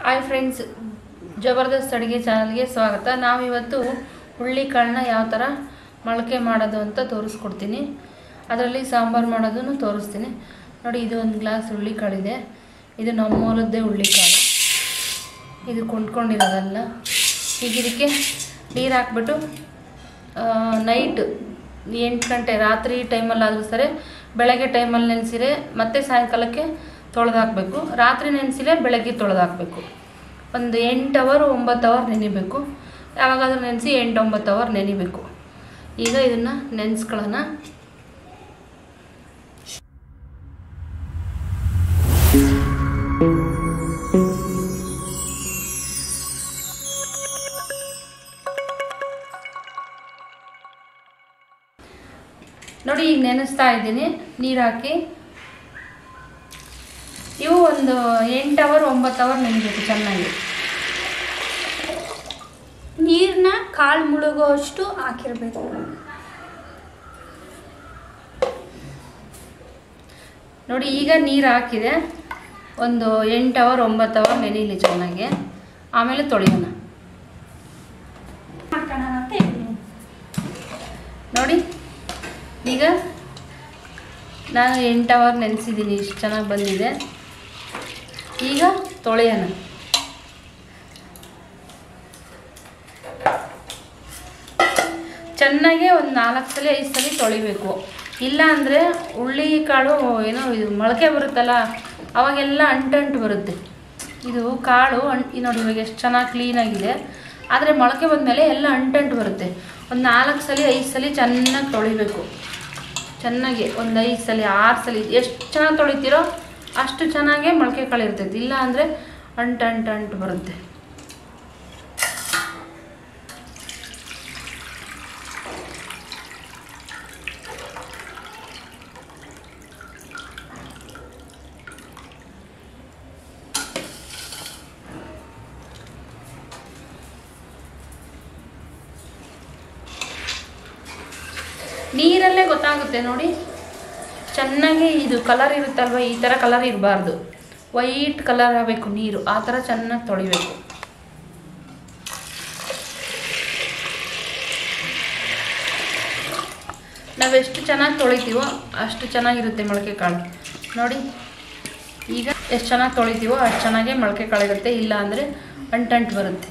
hi friends ಜಬರ್ದಸ್ತ್ ಅಡುಗೆ ಚಾನಲ್ಗೆ ಸ್ವಾಗತ ನಾವಿವತ್ತು ಹುಳ್ಳಿಕಾಳನ್ನ ಯಾವ ಥರ ಮೊಳಕೆ ಮಾಡೋದು ಅಂತ ತೋರಿಸ್ಕೊಡ್ತೀನಿ ಅದರಲ್ಲಿ ಸಾಂಬಾರು ಮಾಡೋದನ್ನು ತೋರಿಸ್ತೀನಿ ನೋಡಿ ಇದು ಒಂದು ಗ್ಲಾಸ್ ಹುಳ್ಳಿಕಾಳಿದೆ ಇದು ನಮ್ಮ ಮೂಲದ್ದೇ ಹುಳ್ಳಿಕಾಳು ಇದು ಕೊಂಡ್ಕೊಂಡಿರೋದಲ್ಲ ಈಗ ಇದಕ್ಕೆ ನೀರು ಹಾಕ್ಬಿಟ್ಟು ನೈಟ್ ಎಂಟು ಗಂಟೆ ರಾತ್ರಿ ಟೈಮಲ್ಲಾದರೂ ಸರಿ ಬೆಳಗ್ಗೆ ಟೈಮಲ್ಲಿ ನೆನೆಸಿರೆ ಮತ್ತೆ ಸಾಯಂಕಾಲಕ್ಕೆ ತೊಳೆದು ಹಾಕಬೇಕು ರಾತ್ರಿ ನೆನೆಸಿಲೆ ಬೆಳಗ್ಗೆ ತೊಳೆದು ಹಾಕಬೇಕು ಒಂದು ಎಂಟು ಅವರ್ ಒಂಬತ್ತು ಅವರ್ ನೆನಿಬೇಕು ಯಾವಾಗಾದ್ರೂ ನೆನೆಸಿ ಎಂಟು ಒಂಬತ್ತು ಅವರ್ ನೆನಿಬೇಕು ಈಗ ಇದನ್ನು ನೆನೆಸ್ಕೊಳ್ಳೋಣ ನೋಡಿ ಈಗ ನೆನೆಸ್ತಾ ಇದ್ದೀನಿ ನೀರು ಹಾಕಿ ಇವು ಒಂದು ಎಂಟು ಅವರ್ ಒಂಬತ್ತು ಅವರ್ ನೆನಿಬೇಕು ಚೆನ್ನಾಗಿ ನೀರನ್ನ ಕಾಳು ಮುಳುಗೋಷ್ಟು ಹಾಕಿರ್ಬೇಕು ನೋಡಿ ಈಗ ನೀರು ಹಾಕಿದೆ ಒಂದು ಎಂಟು ಅವರ್ ಒಂಬತ್ತು ಅವರ್ ನೆನೀಲಿ ಚೆನ್ನಾಗಿ ಆಮೇಲೆ ತೊಳೆಯೋಣ ಮಾಡ್ಕೊಳ್ಳೋಣ ಅಂತ ಹೇಳಿದ್ದೀನಿ ನೋಡಿ ಈಗ ನಾನು ಎಂಟು ಅವರ್ ನೆನೆಸಿದ್ದೀನಿ ಇಷ್ಟು ಚೆನ್ನಾಗಿ ಬಂದಿದೆ ಈಗ ತೊಳೆಯೋಣ ಚೆನ್ನಾಗೆ ಒಂದು ನಾಲ್ಕು ಸಲ ಐದು ಸಲ ತೊಳಿಬೇಕು ಇಲ್ಲ ಅಂದರೆ ಹುಳ್ಳಿ ಕಾಳು ಏನೋ ಇದು ಮೊಳಕೆ ಬರುತ್ತಲ್ಲ ಅವಾಗೆಲ್ಲ ಅಂಟಂಟು ಬರುತ್ತೆ ಇದು ಕಾಳು ಅಂ ಇದು ನೋಡಿ ಇವಾಗ ಎಷ್ಟು ಚೆನ್ನಾಗಿ ಕ್ಲೀನಾಗಿದೆ ಆದರೆ ಮೊಳಕೆ ಬಂದಮೇಲೆ ಎಲ್ಲ ಅಂಟಂಟು ಬರುತ್ತೆ ಒಂದು ನಾಲ್ಕು ಸಲ ಐದು ಸಲ ಚೆನ್ನಾಗಿ ತೊಳಿಬೇಕು ಚೆನ್ನಾಗಿ ಒಂದು ಐದು ಸಲ ಆರು ಸಲ ಎಷ್ಟು ಚೆನ್ನಾಗಿ ತೊಳಿತೀರೋ ಅಷ್ಟು ಚೆನ್ನಾಗೇ ಮೊಳಕೆ ಕಾಳು ಇರ್ತೈತೆ ಇಲ್ಲ ಅಂದರೆ ಅಂಟು ಅಂಟು ಅಂಟು ಬರುತ್ತೆ ನೀರಲ್ಲೇ ಗೊತ್ತಾಗುತ್ತೆ ನೋಡಿ ಚೆನ್ನಾಗಿ ಇದು ಕಲರ್ ಇರುತ್ತಲ್ವ ಈ ಥರ ಕಲರ್ ಇರಬಾರ್ದು ವೈಟ್ ಕಲರ್ ಆಗಬೇಕು ನೀರು ಆ ಥರ ಚೆನ್ನಾಗಿ ತೊಳಿಬೇಕು ನಾವೆಷ್ಟು ಚೆನ್ನಾಗಿ ತೊಳಿತೀವೋ ಅಷ್ಟು ಚೆನ್ನಾಗಿರುತ್ತೆ ಮೊಳಕೆ ಕಾಳು ನೋಡಿ ಈಗ ಎಷ್ಟು ಚೆನ್ನಾಗಿ ತೊಳಿತೀವೋ ಅಷ್ಟು ಚೆನ್ನಾಗೇ ಮೊಳಕೆ ಕಾಳು ಇರುತ್ತೆ ಇಲ್ಲ ಅಂದರೆ ಅಂಟಂಟು ಬರುತ್ತೆ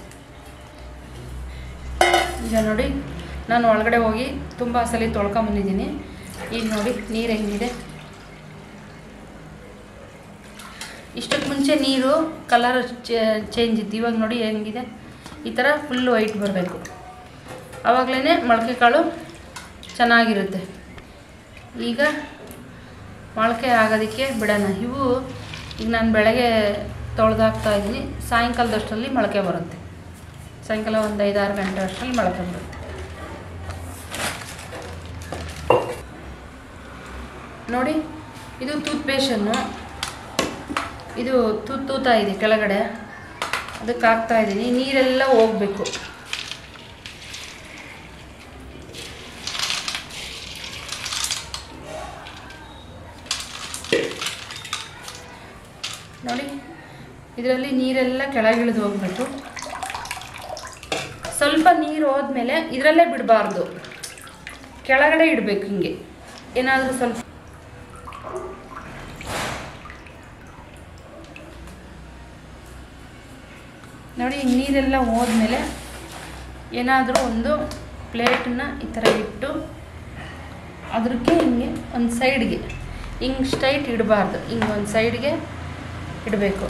ಈಗ ನೋಡಿ ನಾನು ಒಳಗಡೆ ಹೋಗಿ ತುಂಬ ಸಲ ತೊಳ್ಕೊಂಬಂದಿದ್ದೀನಿ ಈಗ ನೋಡಿ ನೀರು ಹೆಂಗಿದೆ ಇಷ್ಟಕ್ಕೆ ಮುಂಚೆ ನೀರು ಕಲರ್ ಚೇಂಜ್ ಇತ್ತು ಇವಾಗ ನೋಡಿ ಹೆಂಗಿದೆ ಈ ಥರ ಫುಲ್ ವೈಟ್ ಬರಬೇಕು ಆವಾಗಲೇ ಮೊಳಕೆ ಕಾಳು ಚೆನ್ನಾಗಿರುತ್ತೆ ಈಗ ಮೊಳಕೆ ಆಗೋದಕ್ಕೆ ಬಿಡೋಣ ಇವು ಈಗ ನಾನು ಬೆಳಗ್ಗೆ ತೊಳೆದಾಕ್ತಾ ಇದ್ದೀನಿ ಸಾಯಂಕಾಲದಷ್ಟರಲ್ಲಿ ಮೊಳಕೆ ಬರುತ್ತೆ ಸಾಯಂಕಾಲ ಒಂದು ಐದಾರು ಗಂಟೆ ಅಷ್ಟರಲ್ಲಿ ಮೊಳಕೆ ಬರುತ್ತೆ ನೋಡಿ ಇದು ತೂತ್ ಪೇಷನ್ನು ಇದು ತೂತ್ ತೂತಾ ಇದೆ ಕೆಳಗಡೆ ಅದಕ್ಕೆ ಹಾಕ್ತಾ ಇದ್ದೀನಿ ನೀರೆಲ್ಲ ಹೋಗಬೇಕು ನೋಡಿ ಇದರಲ್ಲಿ ನೀರೆಲ್ಲ ಕೆಳಗಿಳಿದು ಹೋಗ್ಬೇಕು ಸ್ವಲ್ಪ ನೀರು ಹೋದ್ಮೇಲೆ ಇದರಲ್ಲೇ ಬಿಡಬಾರ್ದು ಕೆಳಗಡೆ ಇಡಬೇಕು ಹಿಂಗೆ ಏನಾದರೂ ಸ್ವಲ್ಪ ನೋಡಿ ಹಿಂಗೆ ನೀರೆಲ್ಲ ಹೋದ್ಮೇಲೆ ಏನಾದರೂ ಒಂದು ಪ್ಲೇಟನ್ನ ಈ ಥರ ಇಟ್ಟು ಅದಕ್ಕೆ ಹಿಂಗೆ ಒಂದು ಸೈಡ್ಗೆ ಹಿಂಗೆ ಸ್ಟ್ರೈಟ್ ಇಡಬಾರ್ದು ಹಿಂಗೆ ಒಂದು ಸೈಡ್ಗೆ ಇಡಬೇಕು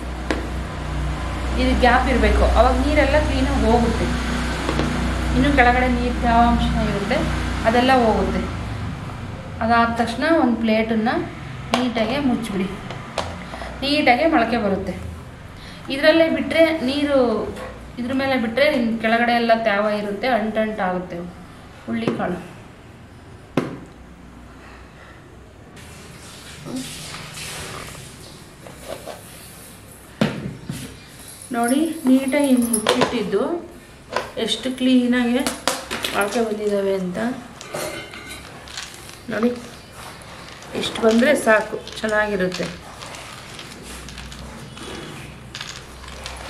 ಇದು ಗ್ಯಾಪ್ ಇರಬೇಕು ಅವಾಗ ನೀರೆಲ್ಲ ಕ್ಲೀನಾಗಿ ಹೋಗುತ್ತೆ ಇನ್ನು ಕೆಳಗಡೆ ನೀರು ತೇವಾಂಶ ಇರುತ್ತೆ ಅದೆಲ್ಲ ಹೋಗುತ್ತೆ ಅದಾದ ತಕ್ಷಣ ಒಂದು ಪ್ಲೇಟನ್ನು ನೀಟಾಗೆ ಮುಚ್ಚಿಬಿಡಿ ನೀಟಾಗೆ ಮೊಳಕೆ ಬರುತ್ತೆ ಇದರಲ್ಲೇ ಬಿಟ್ಟರೆ ನೀರು ಇದ್ರ ಮೇಲೆ ಬಿಟ್ಟರೆ ಕೆಳಗಡೆ ಎಲ್ಲ ತ್ಯಾವ ಇರುತ್ತೆ ಅಂಟಂಟಾಗುತ್ತೆ ಹುಳ್ಳಿಕಾಳು ನೋಡಿ ನೀಟಾಗಿ ಹಿಂಗೆ ಮುಚ್ಚಿಟ್ಟಿದ್ದು ಎಷ್ಟು ಕ್ಲೀನಾಗಿ ಮೊಳಕೆ ಬಂದಿದ್ದಾವೆ ಅಂತ ನೋಡಿ ಇಷ್ಟು ಬಂದರೆ ಸಾಕು ಚೆನ್ನಾಗಿರುತ್ತೆ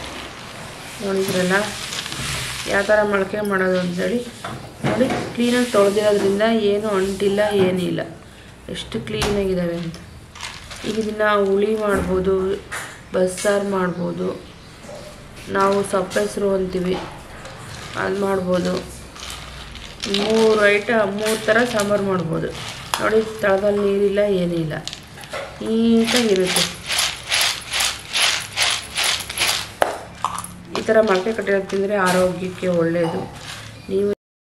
ನೋಡಿದ್ರಲ್ಲ ಯಾವ ಥರ ಮೊಳಕೆ ಮಾಡೋದು ಅಂತೇಳಿ ನೋಡಿ ಕ್ಲೀನಾಗಿ ತೊಳೆದಿರೋದ್ರಿಂದ ಏನು ಅಂಟಿಲ್ಲ ಏನಿಲ್ಲ ಎಷ್ಟು ಕ್ಲೀನಾಗಿದ್ದಾವೆ ಅಂತ ಈಗ ಇದನ್ನು ಹುಳಿ ಮಾಡ್ಬೋದು ಬಸ್ಸಾರು ಮಾಡ್ಬೋದು ನಾವು ಸಪ್ಪೆಸರು ಅಂತೀವಿ ಅದು ಮಾಡ್ಬೋದು ಮೂರು ಐಟ ಮೂರು ಥರ ಸಾಂಬಾರು ಮಾಡ್ಬೋದು ನೋಡಿ ತಳದಲ್ಲಿ ನೀರಿಲ್ಲ ಏನಿಲ್ಲ ನೀಟಾಗಿರುತ್ತೆ ಈ ಥರ ಮೊಳಕೆ ಕಟ್ಟಿರೋದು ತಿಂದರೆ ಆರೋಗ್ಯಕ್ಕೆ ಒಳ್ಳೆಯದು ನೀವು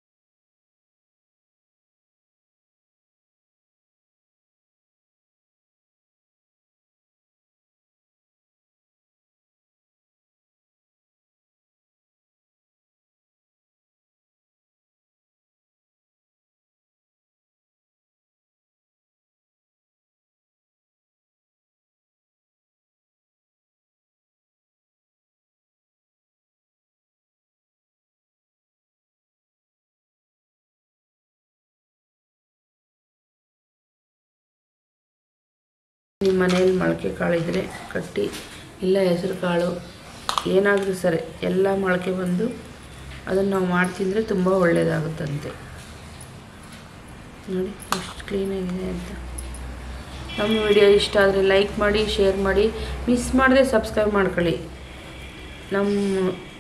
ನಿಮ್ಮ ಮನೇಲಿ ಮೊಳಕೆ ಕಾಳಿದ್ರೆ ಕಟ್ಟಿ ಇಲ್ಲ ಹೆಸರು ಕಾಳು ಏನಾದರೂ ಸರಿ ಎಲ್ಲ ಮೊಳಕೆ ಬಂದು ಅದನ್ನು ನಾವು ಮಾಡಿ ತಿಂದರೆ ತುಂಬ ಒಳ್ಳೆಯದಾಗುತ್ತಂತೆ ನೋಡಿ ಎಷ್ಟು ಕ್ಲೀನಾಗಿದೆ ಅಂತ ನಮ್ಮ ವಿಡಿಯೋ ಇಷ್ಟ ಆದರೆ ಲೈಕ್ ಮಾಡಿ ಶೇರ್ ಮಾಡಿ ಮಿಸ್ ಮಾಡದೆ ಸಬ್ಸ್ಕ್ರೈಬ್ ಮಾಡ್ಕೊಳ್ಳಿ ನಮ್ಮ